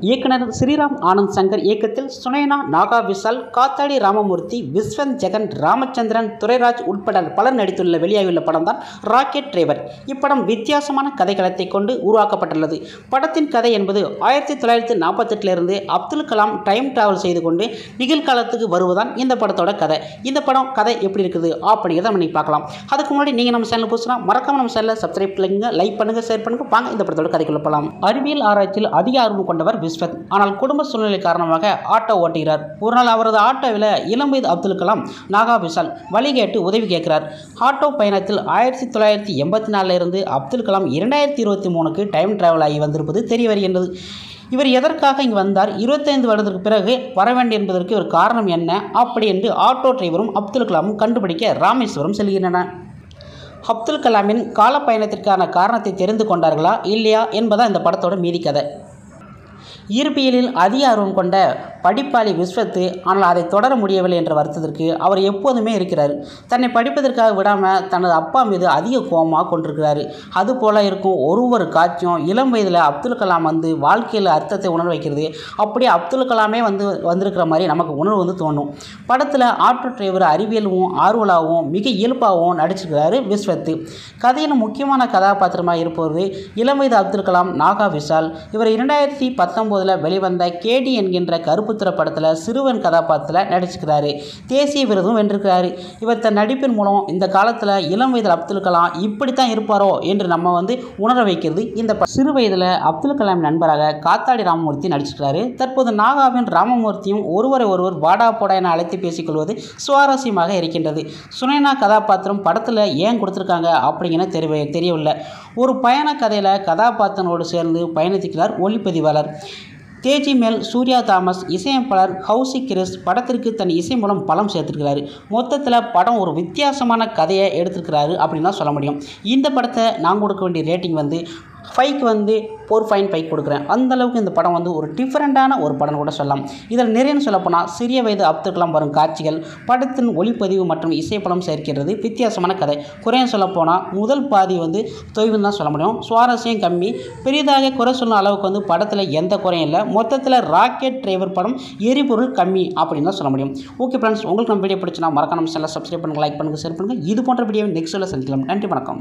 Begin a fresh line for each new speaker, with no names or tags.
இயக்குனர் ஸ்ரீராம் ஆனந்த் சங்கர் இயக்கத்தில் சுனேனா நாகா விஷால் காத்தாடி ராமமூர்த்தி விஸ்வந்த் ஜெகன் ராமச்சந்திரன் துரைராஜ் உட்பட பலர் நடித்துள்ள வெளியாகியுள்ள படம் தான் ராக்கெட் டிரைவர் இப்படம் வித்தியாசமான கதைக்களத்தை கொண்டு உருவாக்கப்பட்டுள்ளது படத்தின் கதை என்பது ஆயிரத்தி தொள்ளாயிரத்தி நாற்பத்தெட்டிலிருந்து அப்துல் கலாம் டைம் டிராவல் செய்து கொண்டு நிகழ்காலத்துக்கு வருவதுதான் இந்த படத்தோட கதை இந்த படம் கதை எப்படி இருக்குது அப்படிங்கிறத நம்ம இன்னைக்கு பார்க்கலாம் அதுக்கு முன்னாடி நீங்கள் நம்ம சேனல் புதுசுனா மறக்காம நம்ம சேனலை சப்ஸ்கிரைப் பண்ணுங்க லைக் பண்ணுங்க ஷேர் பண்ணுங்க வாங்க இந்த படத்தோட கதைக்குள்ள போகலாம் அறிவியல் ஆராய்ச்சியில் அதிக ஆர்வம் கொண்டவர் விஸ்வத் ஆனால் குடும்ப சூழ்நிலை காரணமாக ஆட்டோ ஓட்டுகிறார் ஒரு நாள் அவரது ஆட்டோவில் இளம் வயது அப்துல் கலாம் நாகா விஷால் வழி கேட்டு உதவி கேட்கிறார் ஆட்டோ பயணத்தில் ஆயிரத்தி தொள்ளாயிரத்தி எண்பத்தி நாலுல இருந்து அப்துல் கலாம் இரண்டாயிரத்தி இருபத்தி மூணுக்கு டைம் டிராவல் ஆகி வந்திருப்பது தெரிய வருகின்றது இவர் எதற்காக இங்கு வந்தார் இருபத்தைந்து வருடத்திற்கு பிறகு வர வேண்டும் என்பதற்கு ஒரு காரணம் என்ன அப்படி என்று ஆட்டோ டிரைவரும் அப்துல் கலாமும் கண்டுபிடிக்க ராமேஸ்வரம் செல்கின்றனர் அப்துல் கலாமின் காலப்பயணத்திற்கான காரணத்தை தெரிந்து கொண்டார்களா இல்லையா என்பதான் இந்த படத்தோட மீதி கதை இயற்பியலில் அதிக ஆர்வம் கொண்ட படிப்பாளி விஸ்வத்து ஆனால் அதை தொடர முடியவில்லை என்ற வருத்தத்திற்கு அவர் எப்போதுமே இருக்கிறார் தன்னை படிப்பதற்காக விடாமல் தனது அப்பா மீது அதிக கோபமாக கொண்டிருக்கிறாரு அதுபோல் இருக்கும் ஒரு ஒரு காட்சியும் இளம் வயதில் அப்துல் கலாம் வந்து வாழ்க்கையில் அர்த்தத்தை உணர வைக்கிறது அப்படியே அப்துல் கலாமே வந்து வந்திருக்கிற மாதிரி நமக்கு உணர்வு வந்து தோணும் படத்தில் ஆட்டோ டிரைவர் அறிவியலும் ஆர்வலாகவும் மிக இயல்பாகவும் நடிச்சிருக்கிறாரு விஸ்வத்து கதையின் முக்கியமான கதாபாத்திரமாக இருப்பவர் இளம் வயது அப்துல் கலாம் நாகா விஷால் இவர் இரண்டாயிரத்தி பத்தொம்போதில் வெளிவந்த கேடி என்கின்ற கருப்புத்திர படத்தில் சிறுவன் கதாபாத்திரத்தில் நடிச்சிருக்கிறாரு தேசிய விருதும் வென்றிருக்கிறாரு இவர் தன் நடிப்பின் மூலம் இந்த காலத்தில் இளம் வயதில் அப்துல் கலாம் இப்படித்தான் இருப்பாரோ என்று நம்ம வந்து உணர வைக்கிறது இந்த ப- சிறு வயதில் அப்துல் கலாம் நண்பராக காத்தாடி ராமமூர்த்தி நடிச்சிருக்கிறாரு தற்போது நாகாவின் ராமமூர்த்தியும் ஒருவரை ஒருவர் வாடா போடா என அழைத்து பேசிக்கொள்வது சுவாரஸ்யமாக இருக்கின்றது சுனேனா கதாபாத்திரம் படத்தில் ஏன் கொடுத்துருக்காங்க அப்படிங்கிற தெரிய தெரியவில்லை ஒரு பயண கதையில் கதாபாத்திரனோடு சேர்ந்து பயணித்துக்கிறார் ஒளிப்பதிவாளர் தேஜி மேல் சூர்யா தாமஸ் இசையமைப்பாளர் ஹவுசி கிரிஸ் படத்திற்கு தன் இசை மூலம் பலம் சேர்த்துருக்கிறாரு மொத்தத்தில் படம் ஒரு வித்தியாசமான கதையை எடுத்திருக்கிறாரு அப்படின்னு தான் சொல்ல முடியும் இந்த படத்தை நான் கொடுக்க வேண்டிய ரேட்டிங் வந்து ஃபைவ்க்கு வந்து ஃபோர் பாயிண்ட் ஃபைவ் கொடுக்குறேன் அந்த அளவுக்கு இந்த படம் வந்து ஒரு டிஃப்ரெண்ட்டான ஒரு படம் கூட சொல்லலாம் இதில் நிறையன்னு சொல்லப்போனால் சிறிய வயது அப்துல் கலாம் வரும் காட்சிகள் படத்தின் ஒளிப்பதிவு மற்றும் இசைப்படம் சேர்க்கிறது வித்தியாசமான கதை குறையும் சொல்லப்போனால் முதல் பாதி வந்து தொய்வுன்னு தான் சொல்ல முடியும் சுவாரஸ்யம் கம்மி பெரிதாக குறை சொல்லும் அளவுக்கு வந்து படத்தில் எந்த குறையும் இல்லை மொத்தத்தில் ராக்கெட் டிரைவர் படம் எரிபொருள் கம்மி அப்படின்னு தான் சொல்ல முடியும் ஓகே ஃப்ரெண்ட்ஸ் உங்களுக்கு நம்ம வீடியோ பிடிச்சினா மறக்காம சேனலை சப்ஸ்கிரைப் பண்ணுங்கள் லைக் பண்ணுங்கள் ஷேர் பண்ணுங்கள் இது போன்ற வீடியோ நெக்ஸ்ட்டில் சந்திக்கலாம் நன்றி வணக்கம்